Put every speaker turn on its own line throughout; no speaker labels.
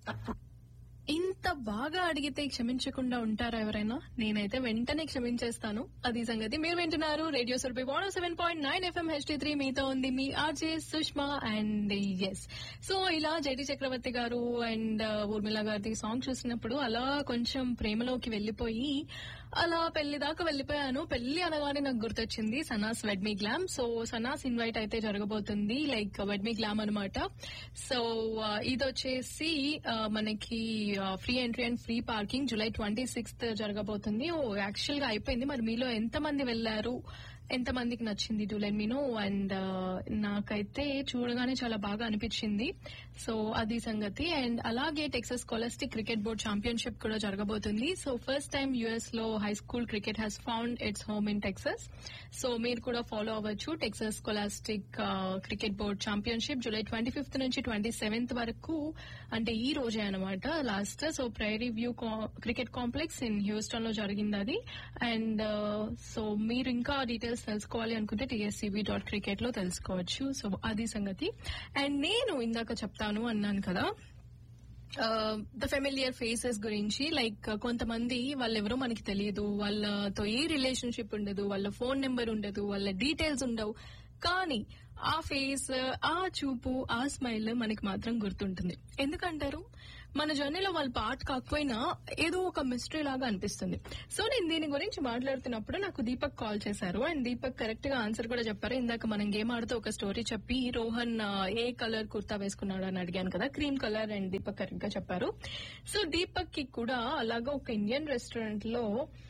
ఇంత బాగా అడిగితే క్షమించకుండా ఉంటారా ఎవరైనా నేనైతే వెంటనే క్షమించేస్తాను అది సంగతి మీరు వింటున్నారు radio Surabhi one seven point nine FM HT three మీతో ఉంది మీ RJ Sushma and yes so ఇలా జైటి చక్రవర్తి గారు అండ్ ఊర్మిళ గారి సాంగ్ చూసినప్పుడు అలా కొంచెం ప్రేమలోకి వెళ్లిపోయి అలా పెళ్లి దాకా వెళ్లిపోయాను పెళ్లి అనగానే నాకు గుర్తొచ్చింది Sana's WedMe glam so Sana's invite అయితే జరగబోతుంది లైక్ వెడ్మీ గ్లామ్ అనమాట సో ఇది వచ్చేసి ఆ, మనకి free entry and free parking July twenty sixth జరగబోతుంది ఓ యాక్చువల్ గా అయిపోయింది మరి మీలో ఎంత మంది వెళ్లారు ఎంత మందికి నచ్చింది do let me know and నాకైతే చూడగానే చాలా బాగా అనిపించింది సో అది సంగతి అండ్ అలాగే Texas scholastic cricket board championship కూడా జరగబోతుంది సో ఫస్ట్ టైం యుఎస్ లో high school cricket has found its home in Texas so మీరు కూడా ఫాలో అవ్వచ్చు Texas scholastic cricket board championship July twenty fifth నుంచి ట్వంటీ సెవెంత్ వరకు అంటే ఈ రోజే అనమాట last so Prairie View cricket complex in Houston లో జరిగింది అది అండ్ సో మీరు ఇంకా డీటెయిల్స్ తెలుసుకోవాలి అనుకుంటే టీఎస్సీబీ డాట్ క్రికెట్ లో తెలుసుకోవచ్చు సో అది సంగతి అండ్ నేను ఇందాక చెప్తాను అన్నాను కదా ద ఫెమిలియర్ ఫేసెస్ గురించి లైక్ కొంతమంది వాళ్ళెవరో మనకి తెలియదు వాళ్ళతో ఏ రిలేషన్షిప్ ఉండదు వాళ్ళ ఫోన్ నెంబర్ ఉండదు వాళ్ళ డీటెయిల్స్ ఉండవు కానీ ఆ ఫేస్ ఆ చూపు ఆ స్మైల్ మనకి మాత్రం గుర్తుంటుంది ఎందుకంటారు మన జర్నీలో వాళ్ళ పార్ట్ కాకపోయినా ఏదో ఒక మిస్టరీ లాగా అనిపిస్తుంది సో నేను దీని గురించి మాట్లాడుతున్నప్పుడు నాకు దీపక్ కాల్ చేశారు అండ్ దీపక్ కరెక్ట్ గా ఆన్సర్ కూడా చెప్పారు ఇందాక మనం గేమ్ ఆడుతూ ఒక స్టోరీ చెప్పి రోహన్ ఆ, ఏ కలర్ కుర్తా వేసుకున్నాడు అని అడిగాను కదా cream colour and Deepak correct గా చెప్పారు సో దీపక్ కి కూడా అలాగా ఒక ఇండియన్ రెస్టారెంట్ లో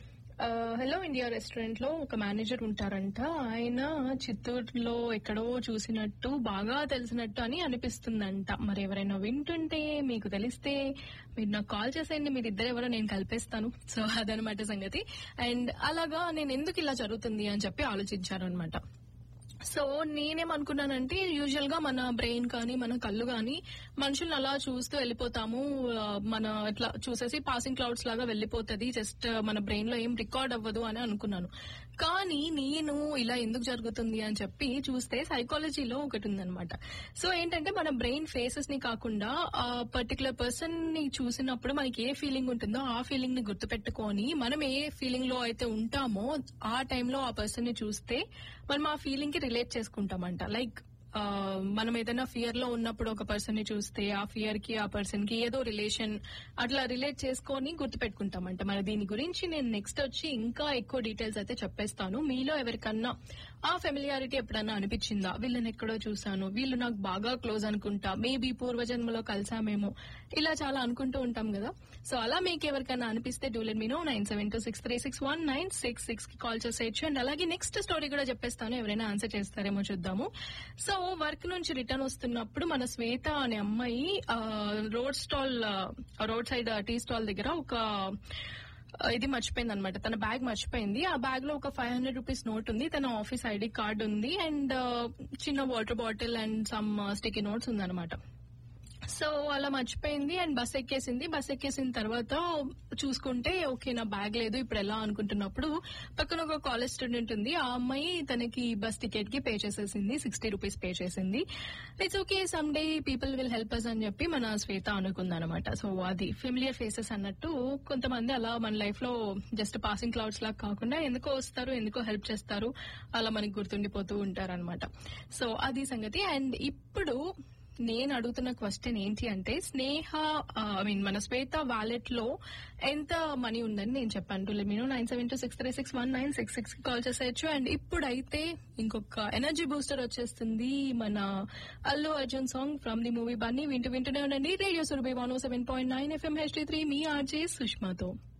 హలో ఇండియా రెస్టారెంట్ లో ఒక మేనేజర్ ఉంటారంట ఆయన చిత్తూరులో ఎక్కడో చూసినట్టు బాగా తెలిసినట్టు అని అనిపిస్తుందంట మరి ఎవరైనా వింటుంటే మీకు తెలిస్తే మీరు నాకు కాల్ చేసేయండి మీరు ఇద్దరు ఎవరో నేను కలిపేస్తాను సో అదనమాట సంగతి అండ్ అలాగా నేను ఎందుకు ఇలా జరుగుతుంది అని చెప్పి ఆలోచించారు అనమాట సో నేనేమనుకున్నానంటే యూజువల్ గా మన బ్రెయిన్ కానీ మన కళ్ళు కానీ మనుషుల్ని అలా చూస్తూ వెళ్ళిపోతాము ఆ, మన ఇట్లా చూసేసి పాసింగ్ క్లౌడ్స్ లాగా వెళ్ళిపోతుంది జస్ట్ మన బ్రెయిన్ లో ఏం రికార్డ్ అవ్వదు అని అనుకున్నాను కానీ నేను ఇలా ఎందుకు జరుగుతుంది అని చెప్పి చూస్తే సైకాలజీలో ఒకటి ఉందన్నమాట సో ఏంటంటే మన బ్రెయిన్ ఫేసెస్ ని కాకుండా ఆ పర్టికులర్ పర్సన్ ని చూసినప్పుడు మనకి ఏ ఫీలింగ్ ఉంటుందో ఆ ఫీలింగ్ ని గుర్తుపెట్టుకొని మనం ఏ ఫీలింగ్ లో అయితే ఉంటామో ఆ టైంలో ఆ పర్సన్ ని చూస్తే మనం ఆ ఫీలింగ్ కి రిలేట్ చేసుకుంటామంట లైక్ ఆ, మనం ఏదైనా ఫియర్ లో ఉన్నప్పుడు ఒక పర్సన్ ని చూస్తే ఆ ఫియర్ కి ఆ పర్సన్ కి ఏదో రిలేషన్ అట్లా రిలేట్ చేసుకొని గుర్తుపెట్టుకుంటామంట మరి దీని గురించి నేను నెక్స్ట్ వచ్చి ఇంకా ఎక్కువ డీటెయిల్స్ అయితే చెప్పేస్తాను మీలో ఎవరికన్నా ఆ ఫెమిలియారిటీ ఎప్పుడన్నా అనిపించిందా వీళ్ళని ఎక్కడో చూసాను వీళ్ళు నాకు బాగా క్లోజ్ అనుకుంటా మేబీ పూర్వజన్మలో కలిసామేమో ఇలా చాలా అనుకుంటూ ఉంటాం కదా సో అలా మీకు ఎవరికైనా అనిపిస్తే do let me know nine seven two six three six one nine six six కి కాల్ చేసేయచ్చు అండ్ అలాగే నెక్స్ట్ స్టోరీ కూడా చెప్పేస్తాను ఎవరైనా ఆన్సర్ చేస్తారేమో చూద్దాము సో వర్క్ నుంచి రిటర్న్ వస్తున్నప్పుడు మన శ్వేత అనే అమ్మాయి road stall roadside tea stall దగ్గర ఒక ఆ, ఇది మర్చిపోయింది అనమాట తన బ్యాగ్ మర్చిపోయింది ఆ బ్యాగ్ లో ఒక ఫైవ్ హండ్రెడ్ రూపీస్ నోట్ ఉంది తన ఆఫీస్ ఐడి కార్డ్ ఉంది అండ్ చిన్న water bottle and some sticky notes ఉందన్నమాట సో అలా మర్చిపోయింది అండ్ బస్ ఎక్కేసింది బస్ ఎక్కేసిన తర్వాత చూసుకుంటే ఓకే నా బ్యాగ్ లేదు ఇప్పుడు ఎలా అనుకుంటున్నప్పుడు పక్కన ఒక కాలేజ్ స్టూడెంట్ ఉంది ఆ అమ్మాయి తనకి బస్ టికెట్ కి పే చేసేసింది సిక్స్టీ రూపీస్ పే చేసింది it's okay some day people will help us అని చెప్పి మన శ్వేత అనుకుందనమాట సో అది ఫెమిలియర్ ఫేసెస్ అన్నట్టు కొంతమంది అలా మన లైఫ్ లో జస్ట్ పాసింగ్ క్లౌడ్స్ లాగా కాకుండా ఎందుకో వస్తారు ఎందుకో హెల్ప్ చేస్తారు అలా మనకి గుర్తుండిపోతూ ఉంటారన్నమాట సో అది సంగతి అండ్ ఇప్పుడు నేను అడుగుతున్న క్వశ్చన్ ఏంటి అంటే స్నేహ ఐ మీన్ మన శ్వేత వాలెట్ లో ఎంత మనీ ఉందని నేను చెప్పాను మీరు nine seven two six three six one nine six six కి కాల్ చేసేయచ్చు అండ్ ఇప్పుడైతే ఇంకొక ఎనర్జీ బూస్టర్ వచ్చేస్తుంది మన Allu Arjun song from the movie Bunny వింటూ వింటూనే ఉండండి radio Surabhi one seven point nine FM H three మీ ఆర్జే సుష్మాతో